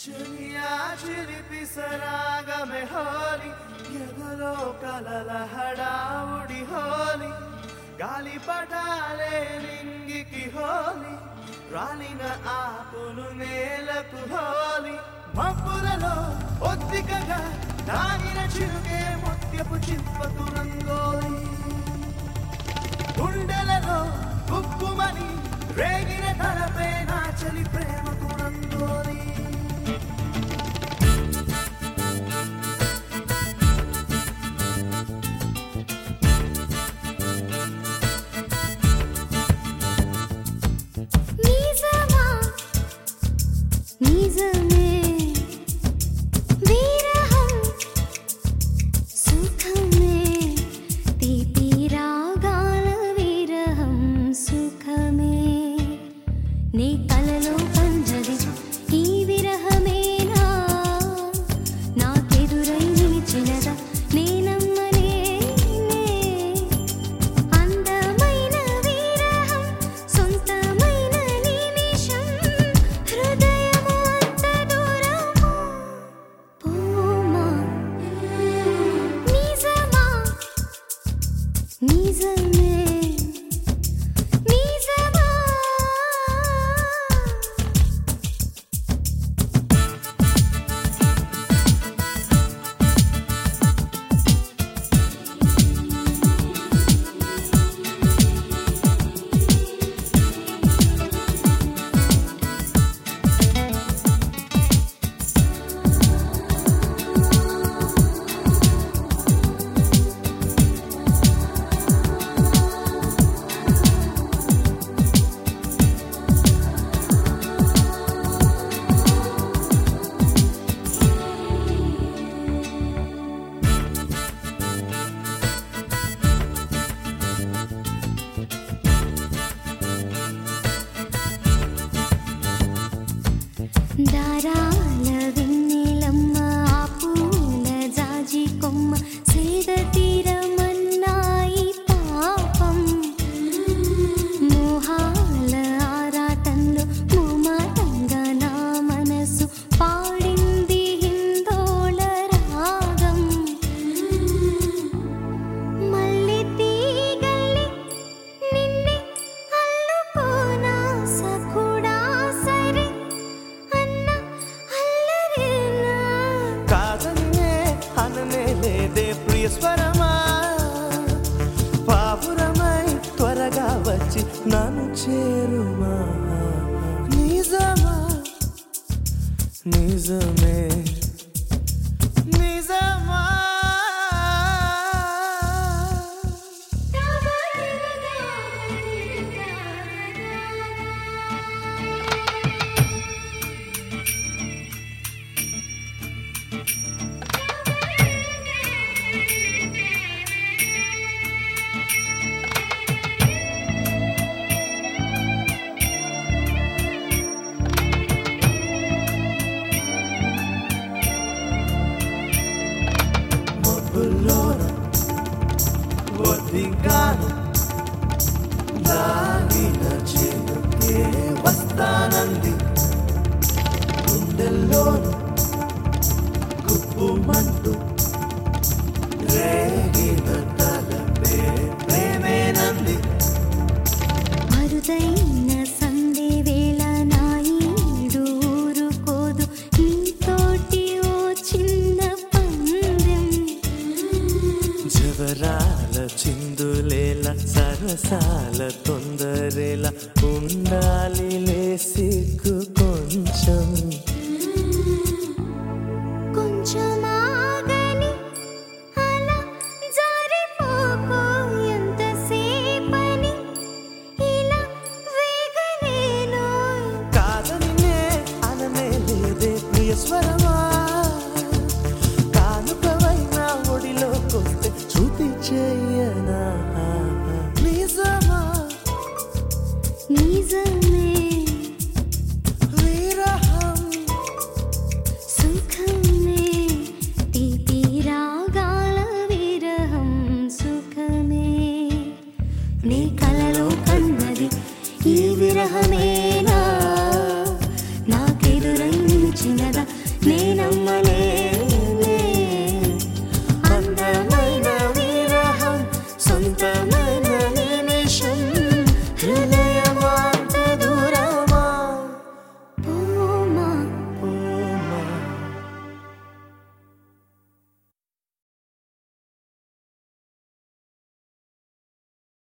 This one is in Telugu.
చెలియా చిలిపి సరాగమే హోలి ఎదలో కలల హడావుడి హోలి గాలి పటాలే లింగికి హోలి రాలిన ఆకులు నేలకు హోలి మబ్బులలో ఒత్తికగా దాగిన చిరుకే ముత్యపు చింపకు రంగోలి గుండెలలో గుప్పుమని రేగిన తలపే నా చలి ప్రేమకు రంగోలి నిజమా నిజమే విరహం సుఖమే తీపి రాగాల విరహం సుఖమే నీ కలలో పంజరి ఈ విరహమేనా నాకెదురై నిలిచినదా నేనమ్మనే అందమైన విరహం సొంతమైన నిమిషం హృదయము అంత దూరము పోమా నిజమా నిజమే నిజమా దారాల వెన్నెలమ్మ ఆ పూల జాజి కొమ్మ సేద తీరమన్నాయి పాపం మోహాల ఆరాటంలో మోమాటంగా నా మనసు పాడింది హిందోళ రాగం మళ్ళీ తీగల్లి నిన్నే అల్లుకోనా సఖుడా సరే అన్న అల్లరేనా కాదనే అననే లేదే ప్రియ స్వరమా పావురమై త్వరగా వచ్చి నన్ను చేరుమా నిజమా నిజమే నిజమా మబ్బుల్లోన ఒద్దిగాను దాగిన చినుకే వస్తానంది గుండెల్లోను గుప్పుమంటూ రేగిన తలపే ప్రేమేనంది అరుదైన సంధి వేళ నా ఈడు ఊరుకోదు నీతోటి ఓ చిన్న పందెం జవరాల చిందులేల సరసాల తొందరేల ఉండాలి సిగ్గు కొంచెం కొంచెం ఆగని అలా జారిపోకో ఎంతసేపని ఇలా వేగలేను కాదని నే అననే లేదే ప్రియ స్వరం